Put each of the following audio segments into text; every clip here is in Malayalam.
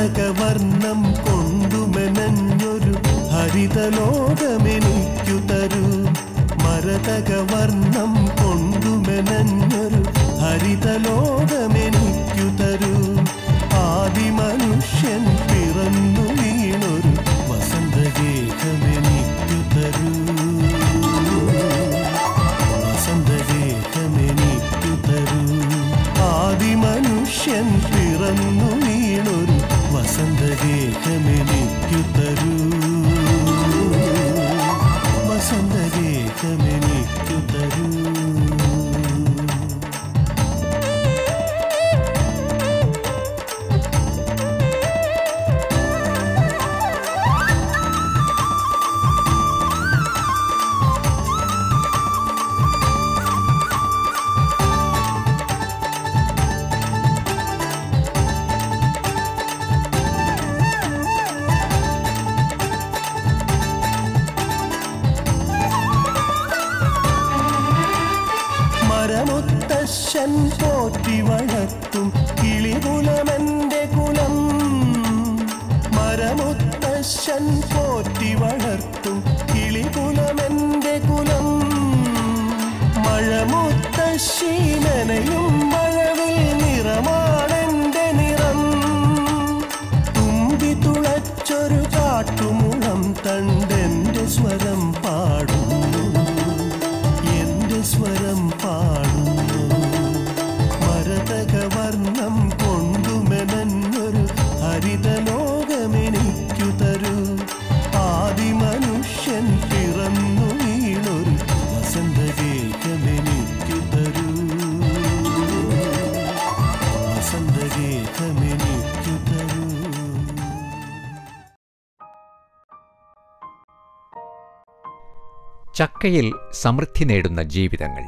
മരതകവർണ്ണം കൊണ്ടുമെനഞ്ഞൊരു ഹരിതലോകമെനിക്കു തരൂ മരതകവർണ്ണം കൊണ്ടുമെനഞ്ഞൊരു ഹരിതലോകമെനിക്കു തരൂ ആദിമനുഷ്യൻ പിറന്നു വീണൊരു വസന്തഗേഹമെനിക്കു തരൂ വസന്തഗേഹമെനിക്കു തരൂ ആദിമനുഷ്യൻ പിറന്നു വീണൊരു വസന്തഗേഹമെനിക്കു തരൂ വസന്തഗേഹമെനിക്കു തരൂ മരമുത്തശ്ശൻ പോറ്റി വളർത്തും കിളികുലമെന്റെ കുലം മരമുത്തശ്ശൻ പോറ്റി വളർത്തും കിളികുലമെന്റെ കുലം മഴമുത്തശ്ശി നനയും മഴവിൽ നിറമാണെന്റെ നിറം തുമ്പി തുളച്ചൊരു കാട്ടുമുളം തണ്ടെന്റെ സ്വരം പാടുന്നു എന്റെ സ്വരം പാടുന്നു മരതകവർണ്ണം കൊണ്ടുമെനഞ്ഞൊരു ഹരിതലോകമെനിക്കു തരൂ ആദിമനുഷ്യൻ പിറന്നു വീണൊരു വസന്തഗേഹമെനിക്കു തരൂ വസന്തഗേഹമെനിക്കു തരൂ ചക്കയിൽ സമൃദ്ധി നേടുന്ന ജീവിതങ്ങൾ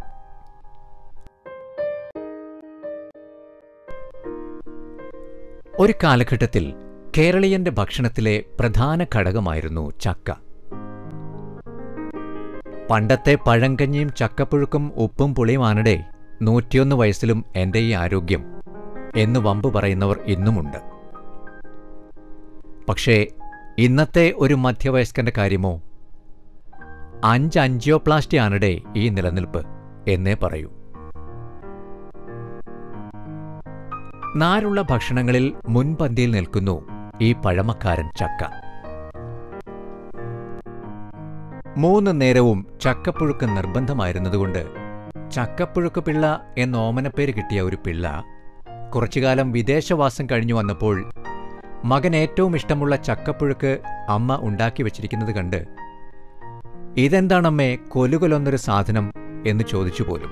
ഒരു കാലഘട്ടത്തിൽ കേരളീയന്റെ ഭക്ഷണത്തിലെ പ്രധാന ഘടകമായിരുന്നു ചക്ക പണ്ടത്തെ പഴങ്കഞ്ഞിയും ചക്കപ്പുഴുക്കും ഉപ്പും പുളിയുമാണിടെ നൂറ്റിയൊന്ന് വയസ്സിലും എന്റെ ഈ ആരോഗ്യം എന്ന് വമ്പ് പറയുന്നവർ ഇന്നുമുണ്ട് പക്ഷേ ഇന്നത്തെ ഒരു മധ്യവയസ്കന്റെ കാര്യമോ അഞ്ച് അഞ്ചിയോപ്ലാസ്റ്റി ആണിടെ ഈ നിലനിൽപ്പ് എന്നേ പറയൂ നാരുള്ള ഭക്ഷണങ്ങളിൽ മുൻപന്തിയിൽ നിൽക്കുന്നു ഈ പഴമക്കാരൻ ചക്ക മൂന്ന് നേരവും ചക്കപ്പുഴുക്ക് നിർബന്ധമായിരുന്നതുകൊണ്ട് ചക്കപ്പുഴുക്ക് പിള്ള എന്ന ഓമനപ്പേര് കിട്ടിയ ഒരു പിള്ള കുറച്ചുകാലം വിദേശവാസം കഴിഞ്ഞു വന്നപ്പോൾ മകൻ ഏറ്റവും ഇഷ്ടമുള്ള ചക്കപ്പുഴുക്ക് അമ്മ ഉണ്ടാക്കി വച്ചിരിക്കുന്നത് കണ്ട് ഇതെന്താണമ്മേ കൊലുകൊലൊന്നൊരു സാധനം എന്ന് ചോദിച്ചു പോലും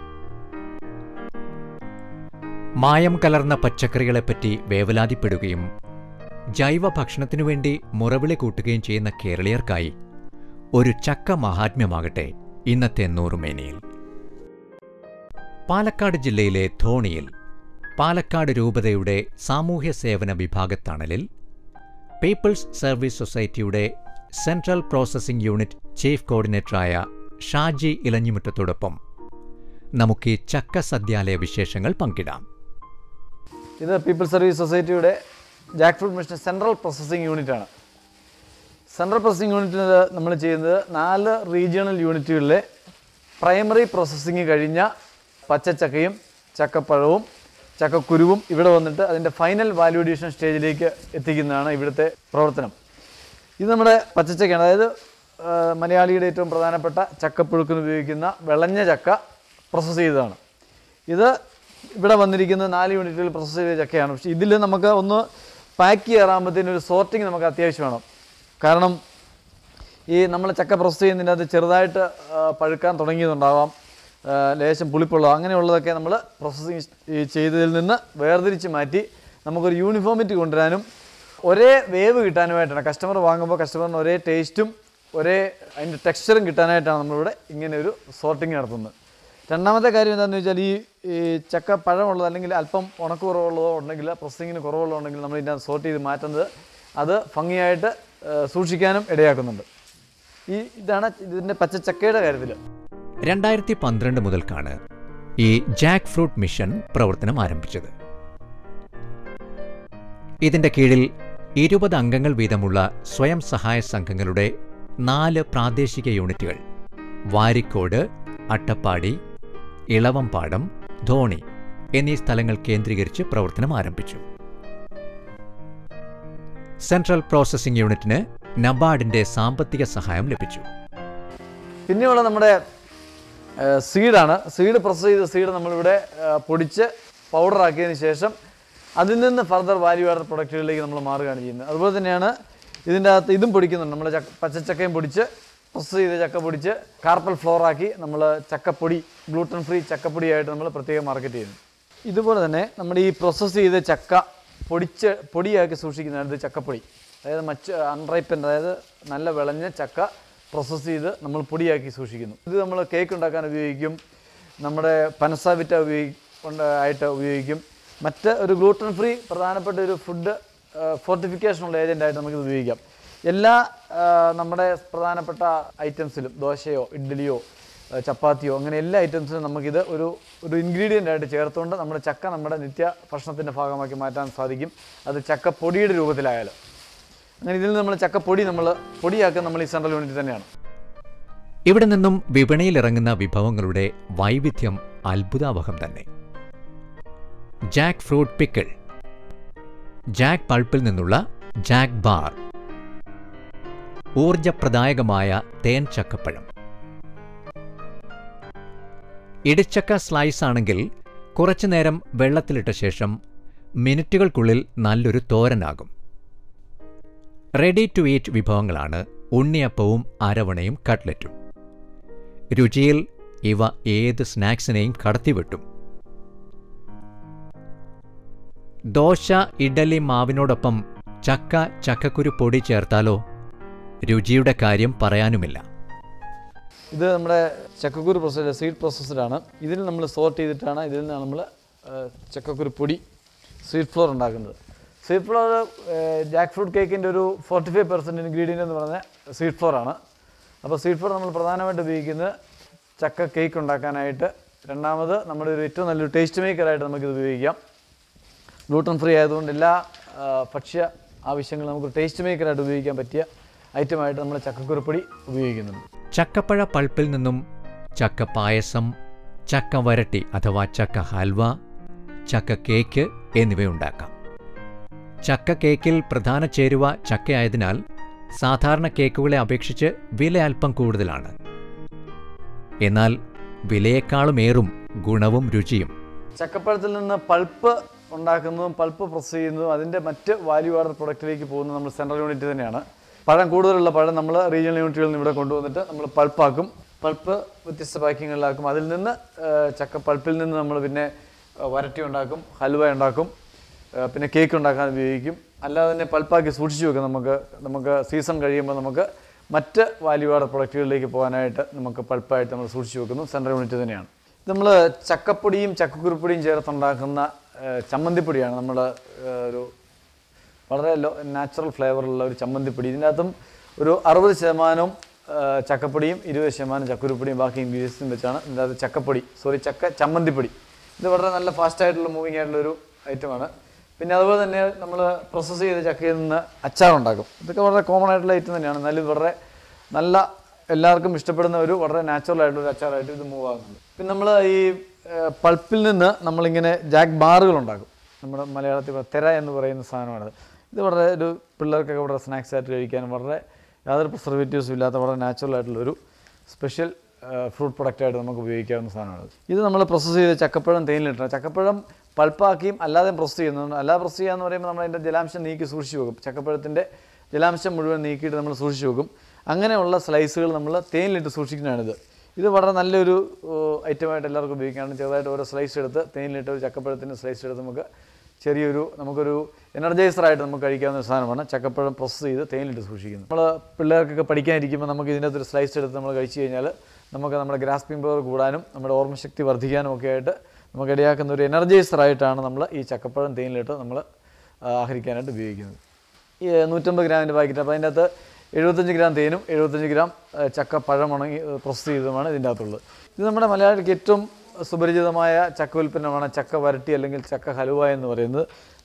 മായം കലർന്ന പച്ചക്കറികളെപ്പറ്റി വേവലാതിപ്പെടുകയും ജൈവ ഭക്ഷണത്തിനു വേണ്ടി മുറവിളി കൂട്ടുകയും ചെയ്യുന്ന കേരളീയർക്കായി ഒരു ചക്ക മഹാത്മ്യമാകട്ടെ ഇന്നത്തെ നൂറുമേനയിൽ പാലക്കാട് ജില്ലയിലെ ധോണിയിൽ പാലക്കാട് രൂപതയുടെ സാമൂഹ്യ സേവന വിഭാഗത്തണലിൽ പീപ്പിൾസ് സർവീസ് സൊസൈറ്റിയുടെ സെൻട്രൽ പ്രോസസ്സിംഗ് യൂണിറ്റ് ചീഫ് കോർഡിനേറ്ററായ ഷാജി ഇലഞ്ഞിമുറ്റത്തോടൊപ്പം നമുക്ക് ഈ ചക്ക സദ്യാലയ വിശേഷങ്ങൾ പങ്കിടാം ഇത് പീപ്പിൾ സർവീസ് സൊസൈറ്റിയുടെ jack fruit mission central processing യൂണിറ്റാണ് സെൻട്രൽ പ്രോസസ്സിംഗ് യൂണിറ്റിൽ നമ്മൾ ചെയ്യുന്നത് നാല് റീജിയണൽ യൂണിറ്റുകളിലെ പ്രൈമറി പ്രോസസ്സിംഗ് കഴിഞ്ഞ പച്ചച്ചക്കയും ചക്കപ്പഴവും ചക്കക്കുരുവും ഇവിടെ വന്നിട്ട് അതിൻ്റെ ഫൈനൽ വാല്യൂഡേഷൻ സ്റ്റേജിലേക്ക് എത്തിക്കുന്നതാണ് ഇവിടുത്തെ പ്രവർത്തനം ഇത് നമ്മുടെ പച്ചച്ചക്കയാണ് അതായത് ആ, മലയാളിയുടെ ഏറ്റവും പ്രധാനപ്പെട്ട ചക്കപ്പുഴുക്കിന് ഉപയോഗിക്കുന്ന വിളഞ്ഞ ചക്ക പ്രോസസ്സ് ചെയ്തതാണ് ഇത് ഇവിടെ വന്നിരിക്കുന്ന നാല് യൂണിറ്റുകൾ പ്രോസസ്സ് ചെയ്ത ചക്കയാണ് പക്ഷേ ഇതിൽ നമുക്ക് ഒന്ന് പാക്ക് ചെയ്യാറാകുമ്പോഴത്തേനും ഒരു സോർട്ടിങ് നമുക്ക് അത്യാവശ്യം കാരണം ഈ നമ്മൾ ചക്ക പ്രോസസ്സ് ചെയ്യുന്നതിൻ്റെ അത് ചെറുതായിട്ട് ആ, പഴുക്കാൻ തുടങ്ങിയതുണ്ടാവാം ആ, ലേശം പുളിപ്പുള്ള അങ്ങനെയുള്ളതൊക്കെ നമ്മൾ പ്രോസസ്സിങ് ചെയ്തതിൽ നിന്ന് വേർതിരിച്ച് മാറ്റി നമുക്കൊരു യൂണിഫോമിറ്റി കൊണ്ടുവരാനും ഒരേ വേവ് കിട്ടാനുമായിട്ടാണ് കസ്റ്റമർ വാങ്ങുമ്പോൾ കസ്റ്റമറിന് ഒരേ ടേസ്റ്റും ഒരേ അതിൻ്റെ ടെക്സ്ചറും കിട്ടാനായിട്ടാണ് നമ്മളിവിടെ ഇങ്ങനെ ഒരു സോർട്ടിങ് നടത്തുന്നത് രണ്ടാമത്തെ കാര്യം എന്താണെന്ന് വെച്ചാൽ ഈ ഈ ചക്ക പഴമുള്ളത് അല്ലെങ്കിൽ അല്പം ഉണക്ക് കുറവുള്ളതോ ഉണ്ടെങ്കിൽ പ്രോസസ്സിങ്ങിന് കുറവുള്ളതോ ഉണ്ടെങ്കിൽ നമ്മൾ ഇതിനകത്ത് സോർട്ട് ചെയ്ത് മാറ്റുന്നത് അത് ഭംഗിയായിട്ട് ആ, സൂക്ഷിക്കാനും ഇടയാക്കുന്നുണ്ട് ഈ ഇതാണ് ഇതിൻ്റെ പച്ചച്ചക്കയുടെ കാര്യത്തിൽ രണ്ടായിരത്തി പന്ത്രണ്ട് മുതൽക്കാണ് ഈ ജാക്ക് ഫ്രൂട്ട് മിഷൻ പ്രവർത്തനം ആരംഭിച്ചത് ഇതിന്റെ കീഴിൽ ഇരുപത് അംഗങ്ങൾ വീതമുള്ള സ്വയം സഹായ സംഘങ്ങളുടെ നാല് പ്രാദേശിക യൂണിറ്റുകൾ വാരിക്കോട് അട്ടപ്പാടി ഇളവമ്പാടം ധോണി എന്നീ സ്ഥലങ്ങൾ കേന്ദ്രീകരിച്ച് പ്രവർത്തനം ആരംഭിച്ചു സെൻട്രൽ പ്രോസസ്സിംഗ് യൂണിറ്റിന് നബാർഡിന്റെ സാമ്പത്തിക സഹായം ലഭിച്ചു പിന്നെയുള്ള നമ്മുടെ സീഡാണ് സീഡ് പ്രോസസ് ചെയ്ത സീഡ് നമ്മളിവിടെ ആ, പൊടിച്ച് പൗഡറാക്കിയതിന് ശേഷം അതിൽ നിന്ന് ഫർദർ വാല്യൂ ആഡർ പ്രൊഡക്റ്റുകളിലേക്ക് നമ്മൾ മാറുകയാണ് ചെയ്യുന്നത് അതുപോലെ തന്നെയാണ് ഇതിൻ്റെ അകത്ത് ഇതും പൊടിക്കുന്നുണ്ട് നമ്മൾ ചക്ക പച്ചച്ചക്കയും പൊടിച്ച് പ്രോസസ് ചെയ്ത ചക്ക പൊടിച്ച് കാർപ്പൽ ഫ്ലോറാക്കി നമ്മൾ ചക്കപ്പൊടി ഗ്ലൂട്ടൻ ഫ്രീ ചക്കപ്പൊടിയായിട്ട് നമ്മൾ പ്രത്യേകം മാർക്കറ്റ് ചെയ്യുന്നു ഇതുപോലെ തന്നെ നമ്മുടെ ഈ പ്രോസസ്സ് ചെയ്ത ചക്ക പൊടിച്ച് പൊടിയാക്കി സൂക്ഷിക്കുന്നതാണ് ഇത് ചക്കപ്പൊടി അതായത് മച്ച് അൺറൈപ്പൻ അതായത് നല്ല വിളഞ്ഞ ചക്ക പ്രോസസ്സ് ചെയ്ത് നമ്മൾ പൊടിയാക്കി സൂക്ഷിക്കുന്നു ഇത് നമ്മൾ കേക്ക് ഉണ്ടാക്കാൻ ഉപയോഗിക്കും നമ്മുടെ പനസാവിറ്റ ഉപയോഗി കൊണ്ട് ആയിട്ട് ഉപയോഗിക്കും മറ്റ് ഒരു ഗ്ലൂട്ടൻ ഫ്രീ പ്രധാനപ്പെട്ട ഒരു ഫുഡ് ഫോർട്ടിഫിക്കേഷനുള്ള ഏജൻ്റായിട്ട് നമുക്കിത് ഉപയോഗിക്കാം എല്ലാ ആ, നമ്മുടെ പ്രധാനപ്പെട്ട ഐറ്റംസിലും ദോശയോ ഇഡ്ഡലിയോ ആ, ചപ്പാത്തിയോ അങ്ങനെ എല്ലാ ഐറ്റംസിനും നമുക്കിത് ഒരു ഒരു ഇൻഗ്രീഡിയൻ്റ് ആയിട്ട് ചേർത്തുകൊണ്ട് നമ്മുടെ ചക്ക നമ്മുടെ നിത്യ ഭക്ഷണത്തിൻ്റെ ഭാഗമാക്കി മാറ്റാൻ സാധിക്കും അത് ചക്ക പൊടിയുടെ രൂപത്തിലായാലും അങ്ങനെ ഇതിൽ നിന്ന് നമ്മൾ ചക്കപ്പൊടി നമ്മൾ പൊടിയാക്കുക നമ്മൾ ഈ സെൻട്രൽ യൂണിറ്റ് തന്നെയാണ് ഇവിടെ നിന്നും വിപണിയിലിറങ്ങുന്ന വിഭവങ്ങളുടെ വൈവിധ്യം അത്ഭുതാവഹം തന്നെ ജാക്ക് ഫ്രൂട്ട് പിക്കിൾ ജാക്ക് പൾപ്പിൽ നിന്നുള്ള ജാക്ക് ബാർ ഊർജപ്രദായകമായ തേൻ ചക്കപ്പഴം ഇടിച്ചക്ക സ്ലൈസ് ആണെങ്കിൽ കുറച്ചുനേരം വെള്ളത്തിലിട്ട ശേഷം മിനിറ്റുകൾക്കുള്ളിൽ നല്ലൊരു തോരനാകും റെഡി ടു ഈറ്റ് വിഭവങ്ങളാണ് ഉണ്ണിയപ്പവും അരവണയും കട്ട്ലറ്റും രുചിയിൽ ഇവ ഏത് സ്നാക്സിനെയും കടത്തിവെട്ടും ദോശ ഇഡലി മാവിനോടൊപ്പം ചക്ക ചക്കക്കുരു പൊടി ചേർത്താലോ രുചിയുടെ കാര്യം പറയാനുമില്ല ഇത് നമ്മുടെ ചക്കക്കുരു പ്രോസസ് സീഡ് പ്രോസസ്സറാണ് ഇതിൽ നമ്മൾ സോർട്ട് ചെയ്തിട്ടാണ് ഇതിൽ നിന്നാണ് നമ്മൾ ചക്കക്കുരു പൊടി സ്വീറ്റ് ഫ്ലോർ ഉണ്ടാക്കുന്നത് സ്വീറ്റ് ഫ്ലോർ ജാക്ക് ഫ്രൂട്ട് കേക്കിൻ്റെ ഒരു ഫോർട്ടി ഫൈവ് പെർസെൻറ്റ് ഇൻഗ്രീഡിയൻ്റ് എന്ന് പറഞ്ഞാൽ സ്വീറ്റ് ഫ്ലോർ ആണ് അപ്പോൾ സ്വീറ്റ് ഫ്ലോർ നമ്മൾ പ്രധാനമായിട്ട് ഉപയോഗിക്കുന്നത് ചക്ക കേക്ക് ഉണ്ടാക്കാനായിട്ട് രണ്ടാമത് നമ്മുടെ ഒരു ഏറ്റവും നല്ലൊരു ടേസ്റ്റ് മേക്കറായിട്ട് നമുക്കിത് ഉപയോഗിക്കാം ഗ്ലൂട്ടൻ ഫ്രീ ആയതുകൊണ്ട് എല്ലാ ആ, ഭക്ഷ്യ ആവശ്യങ്ങളും നമുക്ക് ടേസ്റ്റ് മേക്കറായിട്ട് ഉപയോഗിക്കാൻ പറ്റിയ ഐറ്റമായിട്ട് നമ്മൾ ചക്കക്കുരുപ്പൊടി ഉപയോഗിക്കുന്നുണ്ട് ചക്കപ്പഴ പൾപ്പിൽ നിന്നും ചക്ക പായസം ചക്ക വരട്ടി അഥവാ ചക്ക ഹൽവ ചക്ക കേക്ക് എന്നിവയുണ്ടാക്കാം ചക്ക കേക്കിൽ പ്രധാന ചേരുവ ചക്കയായതിനാൽ സാധാരണ കേക്കുകളെ അപേക്ഷിച്ച് വില അല്പം കൂടുതലാണ് എന്നാൽ വിലയേക്കാളുമേറും ഗുണവും രുചിയും ചക്കപ്പഴത്തിൽ നിന്ന് പൾപ്പ് ഉണ്ടാക്കുന്നതും പൾപ്പ് പ്രോസസ് ചെയ്യുന്നതും അതിൻ്റെ മറ്റ് വാല്യൂ ആഡർ പ്രൊഡക്റ്റിലേക്ക് പോകുന്നത് നമ്മൾ സെൻട്രൽ യൂണിറ്റ് തന്നെയാണ് പഴം കൂടുതലുള്ള പഴം നമ്മൾ റീജിയണൽ യൂണിറ്റുകളിൽ നിന്ന് ഇവിടെ കൊണ്ടുവന്നിട്ട് നമ്മൾ പൾപ്പാക്കും പൾപ്പ് വ്യത്യസ്ത പാക്കിങ്ങുകളിലാക്കും അതിൽ നിന്ന് ആ, ചക്ക പൾപ്പിൽ നിന്ന് നമ്മൾ പിന്നെ ആ, വരട്ടി ഉണ്ടാക്കും ഹൽവ ഉണ്ടാക്കും ആ, പിന്നെ കേക്ക് ഉണ്ടാക്കാൻ ഉപയോഗിക്കും അല്ലാതെ തന്നെ പൾപ്പാക്കി സൂക്ഷിച്ചു വെക്കും നമുക്ക് നമുക്ക് സീസൺ കഴിയുമ്പോൾ നമുക്ക് മറ്റ് വാല്യൂ ആഡർ പ്രൊഡക്റ്റുകളിലേക്ക് പോകാനായിട്ട് നമുക്ക് പൾപ്പായിട്ട് നമ്മൾ സൂക്ഷിച്ചു വെക്കുന്നു സെൻട്രൽ യൂണിറ്റ് തന്നെയാണ് നമ്മൾ ചക്കപ്പൊടിയും ചക്കക്കുരുപ്പൊടിയും ചേർത്തുണ്ടാക്കുന്ന ആ, ചമ്മന്തിപ്പൊടിയാണ് നമ്മൾ ഒരു വളരെ ലോ നാച്ചുറൽ ഫ്ലേവറുള്ള ഒരു ചമ്മന്തിപ്പൊടി ഇതിൻ്റെ അകത്തും ഒരു അറുപത് ശതമാനവും ആ, ചക്കപ്പൊടിയും ഇരുപത് ശതമാനം ചക്കുരുപ്പൊടിയും ബാക്കി ഇൻഗ്രീഡിയൻസും വെച്ചാണ് ഇതിൻ്റെ അകത്ത് ചക്കപ്പൊടി സോറി ചക്ക ചമ്മന്തിപ്പൊടി ഇത് വളരെ നല്ല ഫാസ്റ്റ് ആയിട്ടുള്ള മൂവിങ് ആയിട്ടുള്ള ഒരു ഐറ്റമാണ് പിന്നെ അതുപോലെ തന്നെ നമ്മൾ പ്രോസസ്സ് ചെയ്ത ചക്കയിൽ നിന്ന് അച്ചാർ ഉണ്ടാക്കും ഇതൊക്കെ വളരെ കോമൺ ആയിട്ടുള്ള ഐറ്റം തന്നെയാണ് എന്നാലും ഇത് വളരെ നല്ല എല്ലാവർക്കും ഇഷ്ടപ്പെടുന്ന ഒരു വളരെ നാച്ചുറൽ ആയിട്ടുള്ള ഒരു അച്ചാറായിട്ട് ഇത് മൂവ് ആകുന്നുണ്ട് പിന്നെ നമ്മൾ ഈ പൾപ്പിൽ നിന്ന് നമ്മളിങ്ങനെ ജാക്ക് ബാറുകൾ ഉണ്ടാക്കും നമ്മുടെ മലയാളത്തിൽ പറ- തെര എന്ന് പറയുന്ന സാധനമാണിത് ഇത് വളരെ ഒരു പിള്ളേർക്കൊക്കെ വളരെ സ്നാക്സ് ആയിട്ട് കഴിക്കാനും വളരെ യാതൊരു പ്രിസർവേറ്റീവ്സും ഇല്ലാത്ത വളരെ നാച്ചുറൽ ആയിട്ടുള്ള ഒരു സ്പെഷ്യൽ ഫ്രൂട്ട് പ്രൊഡക്റ്റ് ആയിട്ട് നമുക്ക് ഉപയോഗിക്കാവുന്ന സാധനമാണ് ഇത് നമ്മൾ പ്രോസസ്സ് ചെയ്ത് ചക്കപ്പഴം തേനിലിട്ടാണ് ചക്കപ്പഴം പൾപ്പാക്കിയും അല്ലാതെ പ്രോസസ്സ് ചെയ്യുന്നുണ്ട് അല്ലാതെ പ്രോസസ്സ് ചെയ്യാന്ന് പറയുമ്പോൾ നമ്മൾ അതിൻ്റെ ജലാംശം നീക്കി സൂക്ഷിച്ച് വെക്കും ചക്കപ്പഴത്തിൻ്റെ ജലാംശം മുഴുവൻ നീക്കിയിട്ട് നമ്മൾ സൂക്ഷിച്ച് വെക്കും അങ്ങനെയുള്ള സ്ലൈസുകൾ നമ്മൾ തേനിലിട്ട് സൂക്ഷിക്കുന്നതാണിത് ഇത് വളരെ നല്ലൊരു ഐറ്റമായിട്ട് എല്ലാവർക്കും ഉപയോഗിക്കാണ് ചെറുതായിട്ട് ഓരോ സ്ലൈസ് എടുത്ത് തേനിലിട്ട് ഒരു ചക്കപ്പഴത്തിൻ്റെ സ്ലൈസ് എടുത്ത് നമുക്ക് ചെറിയൊരു നമുക്കൊരു എനർജൈസറായിട്ട് നമുക്ക് കഴിക്കാവുന്ന ഒരു സാധനമാണ് ചക്കപ്പഴം പ്രോസസ്സ് ചെയ്ത് തേനിലിട്ട് സൂക്ഷിക്കുന്നത് നമ്മൾ പിള്ളേർക്കൊക്കെ പഠിക്കാനിരിക്കുമ്പോൾ നമുക്ക് ഇതിനകത്ത് ഒരു സ്ലൈസ് എടുത്ത് നമ്മൾ കഴിച്ചു കഴിഞ്ഞാൽ നമുക്ക് നമ്മുടെ ഗ്രാസ്പിംഗ് പവർ കൂടാനും നമ്മുടെ ഓർമ്മശക്തി വർദ്ധിക്കാനും ഒക്കെ ആയിട്ട് നമുക്ക് ഇടയാക്കുന്ന ഒരു എനർജൈസറായിട്ടാണ് നമ്മൾ ഈ ചക്കപ്പഴം തേനിലിട്ട് നമ്മൾ ആ, ആഹരിക്കാനായിട്ട് ഉപയോഗിക്കുന്നത് ഈ നൂറ്റമ്പത് ഗ്രാമിൻ്റെ പാക്കറ്റ് അപ്പോൾ അതിൻ്റെ അകത്ത് എഴുപത്തഞ്ച് ഗ്രാം തേനും എഴുപത്തഞ്ച് ഗ്രാം ആ, ചക്ക പഴം ഉണങ്ങി പ്രോസസ്സ് ചെയ്തതുമാണ് ഇതിൻ്റെ അകത്തുള്ളത് ഇത് നമ്മുടെ മലയാളിക്ക് ഏറ്റവും സുപരിചിതമായ ചക്ക ഉൽപ്പന്നമാണ് ചക്ക വരട്ടി അല്ലെങ്കിൽ ചക്ക ഹലുവ എന്ന് പറയുന്നത്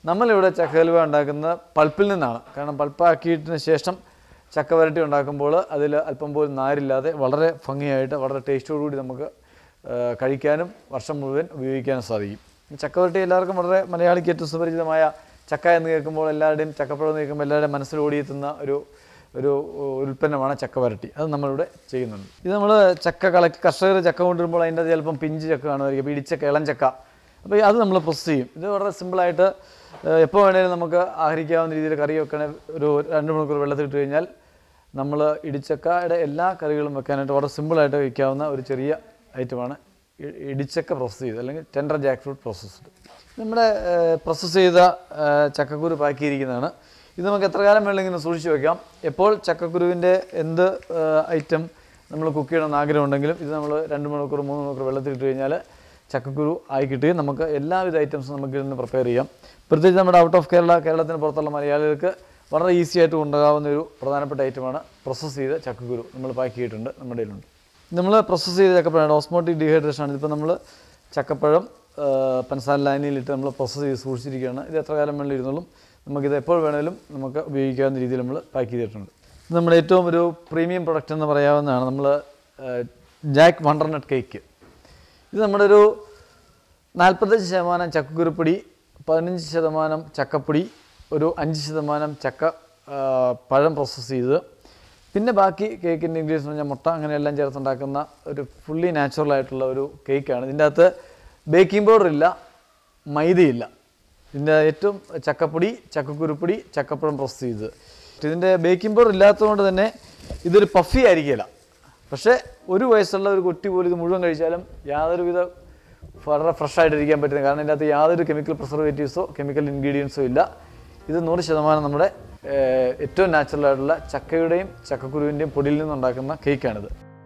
നമ്മളിവിടെ ചക്ക ഹലുവ ഉണ്ടാക്കുന്നത് പൾപ്പിൽ നിന്നാണ് കാരണം പൾപ്പാക്കിയതിന് ശേഷം ചക്ക വരട്ടി ഉണ്ടാക്കുമ്പോൾ അതിൽ അല്പം പോലും നാരില്ലാതെ വളരെ ഭംഗിയായിട്ട് വളരെ ടേസ്റ്റോടുകൂടി നമുക്ക് ആ, കഴിക്കാനും വർഷം മുഴുവൻ ഉപയോഗിക്കാനും സാധിക്കും ചക്ക വരട്ടി എല്ലാവർക്കും വളരെ മലയാളിക്ക് ഏറ്റവും സുപരിചിതമായ ചക്ക എന്ന് കേൾക്കുമ്പോൾ എല്ലാവരുടെയും ചക്കപ്പഴം എന്ന് കേൾക്കുമ്പോൾ എല്ലാവരുടെയും മനസ്സിൽ ഓടിയെത്തുന്ന ഒരു ഒരു ഉൽപ്പന്നമാണ് ചക്ക വരട്ടി അത് നമ്മളിവിടെ ചെയ്യുന്നുണ്ട് ഇത് നമ്മൾ ചക്ക കളക്ട് കർഷകർ ചക്ക കൊണ്ടുവരുമ്പോൾ അതിൻ്റെ അത് ചിലപ്പം പിഞ്ച് ചക്ക കാണുമായിരിക്കും അപ്പോൾ ഇടിച്ചക്ക ഇളം ചക്ക അപ്പോൾ അത് നമ്മൾ പ്രോസസ് ചെയ്യും ഇത് വളരെ സിമ്പിളായിട്ട് എപ്പോൾ വേണേലും നമുക്ക് ആഹരിക്കാവുന്ന രീതിയിൽ കറി വെക്കണ ഒരു രണ്ട് മണിക്കൂർ വെള്ളത്തിൽ ഇട്ട് കഴിഞ്ഞാൽ നമ്മൾ ഇടിച്ചക്കയുടെ എല്ലാ കറികളും വെക്കാനായിട്ട് വളരെ സിമ്പിളായിട്ട് വയ്ക്കാവുന്ന ഒരു ചെറിയ ഐറ്റമാണ് ഇ- ഇടിച്ചക്ക പ്രോസസ്സ് ചെയ്ത് അല്ലെങ്കിൽ ടെൻഡർ ജാക്ക് ഫ്രൂട്ട് പ്രോസസ്ഡ് നമ്മുടെ പ്രോസസ്സ് ചെയ്ത ആ, ചക്കക്കുരു പാക്കിയിരിക്കുന്നതാണ് ഇത് നമുക്ക് എത്ര കാലം വേണമെങ്കിലും ഇങ്ങനെ സൂക്ഷിച്ച് വെക്കാം എപ്പോൾ ചക്കക്കുരുവിൻ്റെ എന്ത് ഐറ്റം നമ്മൾ കുക്ക് ചെയ്യണമെന്ന് ആഗ്രഹമുണ്ടെങ്കിലും ഇത് നമ്മൾ രണ്ട് മണിക്കൂർ മൂന്ന് മണിക്കൂർ വെള്ളത്തിൽ ഇട്ട് കഴിഞ്ഞാൽ ചക്കക്കുരു ആയി കിട്ടുകയും നമുക്ക് എല്ലാവിധ ഐറ്റംസും നമുക്ക് ഇതിൽ നിന്ന് പ്രിപ്പയർ ചെയ്യാം പ്രത്യേകിച്ച് നമ്മുടെ ഔട്ട് ഓഫ് കേരള കേരളത്തിന് പുറത്തുള്ള മലയാളികൾക്ക് വളരെ ഈസി ആയിട്ട് ഉണ്ടാകാവുന്ന ഒരു പ്രധാനപ്പെട്ട ഐറ്റമാണ് പ്രോസസ്സ് ചെയ്ത ചക്കക്കുരു നമ്മൾ പാക്ക് ചെയ്തിട്ടുണ്ട് നമ്മുടെ കയ്യിലുണ്ട് നമ്മൾ പ്രോസസ്സ് ചെയ്ത ചക്കപ്പഴമാണ് ഓസ്മോട്ടിക് ഡീഹൈഡ്രേഷൻ ആണ് ഇതിപ്പോൾ നമ്മൾ ചക്കപ്പഴം ആ, പഞ്ചസാര ലായനിയിലിട്ട് നമ്മൾ പ്രോസസ്സ് ചെയ്ത് സൂക്ഷിച്ചിരിക്കുകയാണ് ഇത് എത്ര കാലം വേണമെങ്കിലും ഇരുന്നോളും നമുക്കിത് എപ്പോൾ വേണമെങ്കിലും നമുക്ക് ഉപയോഗിക്കാവുന്ന രീതിയിൽ നമ്മൾ പാക്ക് ചെയ്തിട്ടുണ്ട് ഇത് നമ്മുടെ ഏറ്റവും ഒരു പ്രീമിയം പ്രൊഡക്റ്റ് എന്ന് പറയാവുന്നതാണ് നമ്മൾ ജാക്ക് വണ്ടർനട്ട് കേക്ക് ഇത് നമ്മുടെ ഒരു നാൽപ്പത്തഞ്ച് ശതമാനം ചക്കക്കുരുപ്പൊടി പതിനഞ്ച് ശതമാനം ചക്കപ്പൊടി ഒരു അഞ്ച് ശതമാനം ചക്ക ആ, പഴം പ്രോസസ്സ് ചെയ്ത് പിന്നെ ബാക്കി കേക്കിൻ്റെ ഇൻഗ്രീഡിയൻസ് എന്ന് പറഞ്ഞാൽ മുട്ട അങ്ങനെയെല്ലാം ചേർത്തുണ്ടാക്കുന്ന ഒരു ഫുള്ളി നാച്ചുറൽ ആയിട്ടുള്ള ഒരു കേക്കാണ് ഇതിൻ്റെ അകത്ത് ബേക്കിംഗ് പൗഡർ ഇല്ല മൈദയില്ല ഇതിൻ്റെ ഏറ്റവും ചക്കപ്പൊടി ചക്കക്കുരുപ്പൊടി ചക്കപ്പഴം പ്രോസസ്സ് ചെയ്ത് ഇതിൻ്റെ ബേക്കിംഗ് പൗഡർ ഇല്ലാത്തതുകൊണ്ട് തന്നെ ഇതൊരു പഫി ആയിരിക്കില്ല പക്ഷേ ഒരു വയസ്സുള്ള ഒരു കുട്ടി പോലും ഇത് മുഴുവൻ കഴിച്ചാലും യാതൊരുവിധ വളരെ ഫ്രഷ് ആയിട്ടിരിക്കാൻ പറ്റുന്നത് കാരണം ഇതിൻ്റെ അകത്ത് യാതൊരു കെമിക്കൽ പ്രിസർവേറ്റീവ്സോ കെമിക്കൽ ഇൻഗ്രീഡിയൻസോ ഇല്ല ഇത് നൂറ് ശതമാനം നമ്മുടെ ഏഹ്, ഏറ്റവും നാച്ചുറൽ ആയിട്ടുള്ള ചക്കയുടെയും ചക്കക്കുരുവിൻ്റെയും പൊടിയിൽ നിന്നുണ്ടാക്കുന്ന കേക്കാണിത്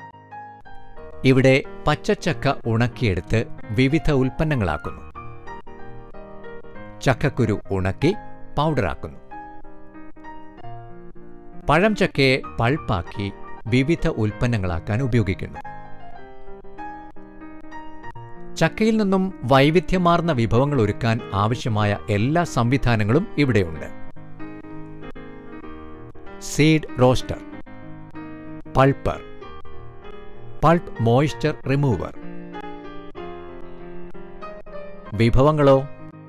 ഇവിടെ പച്ചച്ചക്ക ഉണക്കിയെടുത്ത് വിവിധ ഉൽപ്പന്നങ്ങളാക്കുന്നു ചക്കക്കുരു ഉണക്കി പൗഡറാക്കുന്നു പഴം ചക്കയെ പൾപ്പാക്കി വിവിധ ഉൽപ്പന്നങ്ങളാക്കാൻ ഉപയോഗിക്കുന്നു ചക്കയിൽ നിന്നും വൈവിധ്യമാർന്ന വിഭവങ്ങൾ ഒരുക്കാൻ ആവശ്യമായ എല്ലാ സംവിധാനങ്ങളും ഇവിടെയുണ്ട് seed roaster pulper pulp moisture remover വിഭവങ്ങളോ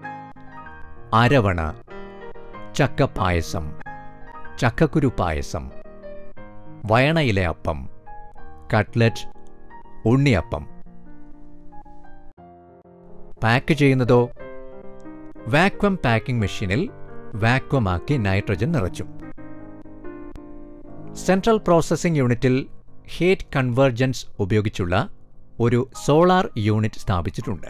അരവണ ചക്കപ്പായസം ചക്കക്കുരു പായസം വയണയിലെ അപ്പം കട്ട്ലറ്റ് ഉണ്ണിയപ്പം പാക്ക് ചെയ്യുന്നതോ വാക്വം പാക്കിംഗ് മെഷീനിൽ വാക്വമാക്കി നൈട്രജൻ നിറച്ചും സെൻട്രൽ പ്രോസസ്സിംഗ് യൂണിറ്റിൽ ഹീറ്റ് കൺവേർജൻസ് ഉപയോഗിച്ചുള്ള ഒരു സോളാർ യൂണിറ്റ് സ്ഥാപിച്ചിട്ടുണ്ട്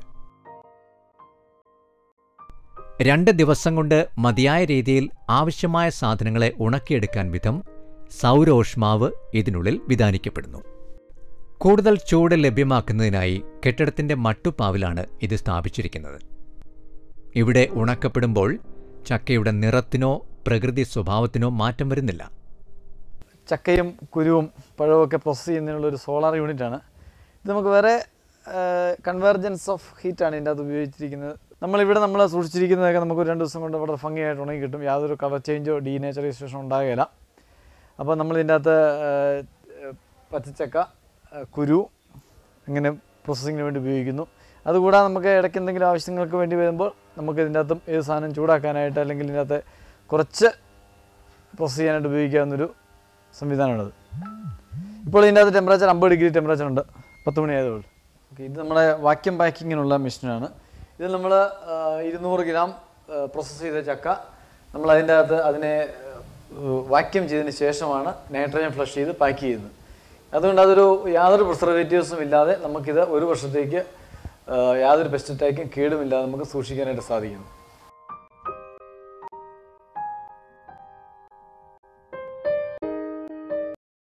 രണ്ട് ദിവസം കൊണ്ട് മതിയായ രീതിയിൽ ആവശ്യമായ സാധനങ്ങളെ ഉണക്കിയെടുക്കാൻ വിധം സൗരോഷ്മാവ് ഇതിനുള്ളിൽ വിധാനിക്കപ്പെടുന്നു കൂടുതൽ ചൂട് ലഭ്യമാക്കുന്നതിനായി കെട്ടിടത്തിന്റെ മട്ടുപ്പാവിലാണ് ഇത് സ്ഥാപിച്ചിരിക്കുന്നത് ഇവിടെ ഉണക്കപ്പെടുമ്പോൾ ചക്കയുടെ നിറത്തിനോ പ്രകൃതി സ്വഭാവത്തിനോ മാറ്റം വരുന്നില്ല ചക്കയും കുരുവും പഴവും ഒക്കെ പ്രോസസ്സ് ചെയ്യുന്നതിനുള്ള ഒരു സോളാർ യൂണിറ്റാണ് ഇത് നമുക്ക് വേറെ കൺവേർജൻസ് ഓഫ് ഹീറ്റാണ് ഇതിൻ്റെ അകത്ത് ഉപയോഗിച്ചിരിക്കുന്നത് നമ്മളിവിടെ നമ്മൾ സൂക്ഷിച്ചിരിക്കുന്നതൊക്കെ നമുക്ക് ഒരു രണ്ട് ദിവസം കൊണ്ട് വളരെ ഭംഗിയായിട്ട് ഉണങ്ങി കിട്ടും യാതൊരു കളർ ചേഞ്ചോ ഡീനേച്ചറൈസേഷനോ ഉണ്ടാകുകയില്ല അപ്പോൾ നമ്മൾ ഇതിൻ്റെ അകത്ത് ആ, പച്ചച്ചക്ക ആ, കുരു ഇങ്ങനെ പ്രോസസ്സിങ്ങിന് വേണ്ടി ഉപയോഗിക്കുന്നു അതുകൂടാതെ നമുക്ക് ഇടയ്ക്ക് എന്തെങ്കിലും ആവശ്യങ്ങൾക്ക് വേണ്ടി വരുമ്പോൾ നമുക്ക് ഇതിൻ്റെ അകത്തും ഏത് സാധനം ചൂടാക്കാനായിട്ട് അല്ലെങ്കിൽ ഇതിൻ്റെ അകത്ത് കുറച്ച് പ്രോസസ്സ് ചെയ്യാനായിട്ട് ഉപയോഗിക്കാവുന്നൊരു സംവിധാനമാണത് ഇപ്പോൾ ഇതിൻ്റെ അകത്ത് ടെമ്പറേച്ചർ അമ്പത് ഡിഗ്രി ടെമ്പറേച്ചർ ഉണ്ട് പത്ത് മണി ആയതുള്ളൂ ഓക്കെ ഇത് നമ്മുടെ വാക്യം പാക്കിങ്ങിനുള്ള മെഷീനാണ് ഇത് നമ്മൾ ഇരുന്നൂറ് ഗ്രാം പ്രോസസ്സ് ചെയ്ത ചക്ക നമ്മൾ അതിൻ്റെ അകത്ത് അതിനെ വാക്യം ചെയ്തതിന് ശേഷമാണ് നൈട്രജൻ ഫ്ലഷ് ചെയ്ത് പാക്ക് ചെയ്യുന്നത് അതുകൊണ്ട് അതൊരു യാതൊരു പ്രിസർവേറ്റീവ്സും ഇല്ലാതെ നമുക്കിത് ഒരു വർഷത്തേക്ക് ആ, യാതൊരു പെസ്റ്റിറ്റൈക്കും കേടുമില്ലാതെ നമുക്ക് സൂക്ഷിക്കാനായിട്ട് സാധിക്കുന്നു